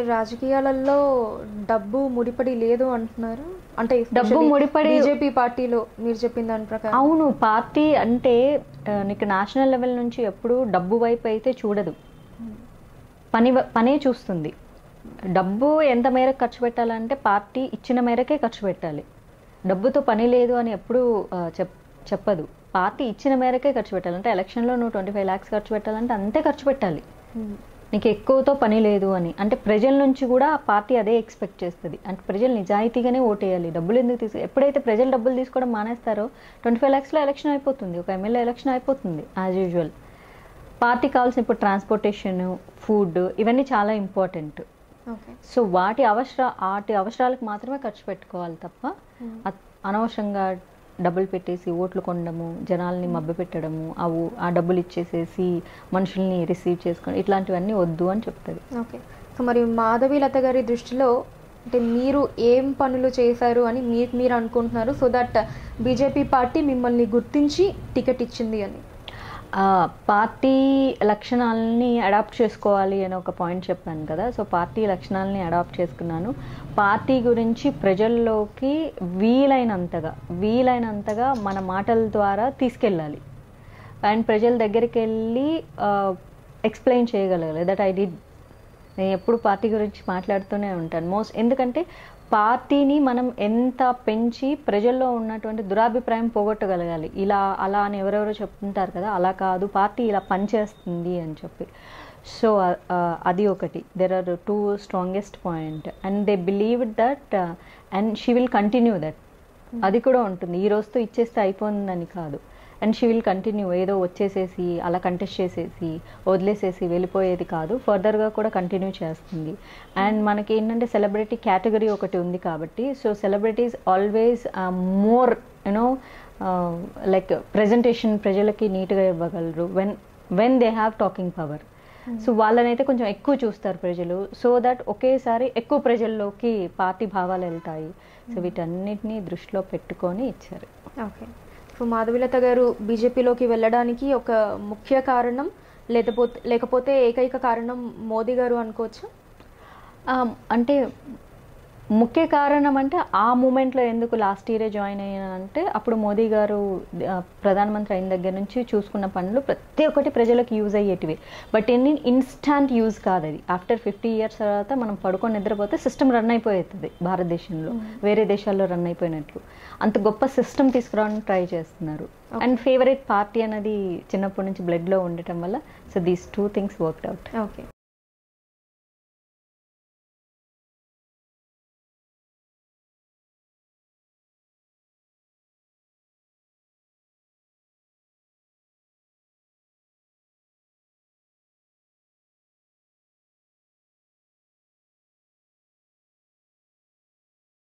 రాజకీయాలలో డబ్బు ముడిపడి లేదు అంటున్నారు అంటే డబ్బు ముడిపడి- బీజేపీ పార్టీలో మీరు చెప్పిన దాని ప్రకారం అవును పార్టీ అంటే ఆ, నీకు నేషనల్ లెవెల్ నుంచి ఎప్పుడు డబ్బు వైపు అయితే చూడదు పని వ- పనే చూస్తుంది డబ్బు ఎంత మేరకు ఖర్చు పెట్టాలంటే పార్టీ ఇచ్చిన మేరకే ఖర్చు పెట్టాలి డబ్బుతో పని లేదు అని ఎప్పుడు చెప్ చెప్పదు పార్టీ ఇచ్చిన మేరకే ఖర్చు పెట్టాలి అంటే ఎలక్షన్లో నువ్వు ట్వంటీ ఫైవ్ ల్యాక్స్ ఖర్చు పెట్టాలంటే అంతే ఖర్చు పెట్టాలి ఉమ్. నీకు ఎక్కువతో పని లేదు అని అంటే ప్రజల నుంచి కూడా ఆ పార్టీ అదే ఎక్స్పెక్ట్ చేస్తుంది అంటే ప్రజలు నిజాయితీగానే ఓటేయాలి డబ్బులు ఎందుకు తీసు ఎప్పుడైతే ప్రజలు డబ్బులు తీసుకోవడం మానేస్తారో ట్వంటీ ఫైవ్ ల్యాక్స్లో ఎలక్షన్ అయిపోతుంది ఒక ఎమ్మెల్యే ఎలక్షన్ అయిపోతుంది యాజ్ యూజువల్ పార్టీ కావాల్సిన ఇప్పుడు ట్రాన్స్పోర్టేషన్ ఫుడ్ ఇవన్నీ చాలా ఇంపార్టెంట్ ఓకే సో వాటి అవసర వాటి అవసరాలకు మాత్రమే ఖర్చు పెట్టుకోవాలి తప్ప అ- అనవసరంగా డబ్బులు పెట్టేసి ఓట్లు కొనడము జనాల్ని మభ్యపెట్టడము ఆ ఊ- ఆ డబ్బులు ఇచ్చేసేసి మనుషుల్ని రిసీవ్ చేసుకోవడం ఇట్లాంటివన్నీ వద్దు అని చెప్తుంది ఓకే సో మరి మాధవీలత గారి దృష్టిలో అంటే మీరు ఏం పనులు చేశారు అని మీకు మీరు అనుకుంటున్నారు సో దట్ బీజేపీ పార్టీ మిమ్మల్ని గుర్తించి టికెట్ ఇచ్చింది అని ఆ, పార్టీ లక్షణాలని అడాప్ట్ చేసుకోవాలి అని ఒక పాయింట్ చెప్పాను కదా సో పార్టీ లక్షణాలని అడాప్ట్ చేసుకున్నాను పార్టీ గురించి ప్రజల్లోకి వీలైనంతగా వీలైనంతగా మన మాటల ద్వారా తీసుకెళ్ళాలి అండ్ ప్రజల దగ్గరికి వెళ్ళి ఎక్స్ప్లెయిన్ చేయగలగాలి దట్ ఐ డిడ్ నేను ఎప్పుడు పార్టీ గురించి మాట్లాడుతూనే ఉంటాను మోస్ట్ ఎందుకంటే పార్టీని మనం ఎంత పెంచి ప్రజల్లో ఉన్నటువంటి దురాభిప్రాయం పోగొట్టగలగాలి ఇలా అలా అని ఎవరెవరో చెప్తుంటారు కదా అలా కాదు పార్టీ ఇలా పనిచేస్తుంది అని చెప్పి సో అది ఒకటి there are two strongest point and they believe that and she will continue that అది కూడా ఉంటుంది ఈ రోజుతో ఇచ్చేస్తే అయిపోతుందని కాదు అండ్ షీ విల్ కంటిన్యూ ఏదో వచ్చేసేసి అలా కంటెస్ట్ చేసేసి వదిలేసేసి వెళ్ళిపోయేది కాదు ఫర్దర్గా కూడా కంటిన్యూ చేస్తుంది అండ్ మనకి ఏంటంటే సెలబ్రిటీ కేటగిరీ ఒకటి ఉంది కాబట్టి so celebrities always more you know like presentation ప్రజలకి నీట్గా ఇవ్వగలరు when when they have talking power so వాళ్ళనైతే కొంచెం ఎక్కువ చూస్తారు ప్రజలు సో దట్ ఒకేసారి ఎక్కువ ప్రజల్లోకి పార్టీ భావాలు వెళ్తాయి సో వీటన్నిటిని దృష్టిలో పెట్టుకొని ఇచ్చారు ఓకే సో మాధవీలత గారు బీజేపీలోకి వెళ్ళడానికి ఒక ముఖ్య కారణం లేకపోతే లేకపోతే ఏకైక కారణం మోదీ గారు అనుకోవచ్చు ఆ, అంటే ముఖ్య కారణం అంటే ఆ మూమెంట్లో ఎందుకు లాస్ట్ ఇయరే జాయిన్ అయ్యానంటే అప్పుడు మోదీ గారు ఆ, ప్రధానమంత్రి అయిన దగ్గర నుంచి చూసుకున్న పనులు ప్రతి ఒక్కటి ప్రజలకు యూజ్ అయ్యేటివి బట్ ఎన్ని ఇన్స్టాంట్ యూజ్ కాదు అది ఆఫ్టర్ ఫిఫ్టీ ఇయర్స్ తర్వాత మనం పడుకొని నిద్రపోతే సిస్టమ్ రన్ అయిపోతుంది భారతదేశంలో వేరే దేశాల్లో రన్ అయిపోయినట్లు అంత గొప్ప సిస్టమ్ తీసుకురావడానికి ట్రై చేస్తున్నారు అండ్ ఫేవరెట్ పార్టీ అనేది చిన్నప్పటి నుంచి బ్లడ్లో ఉండటం వల్ల so these two things worked out okay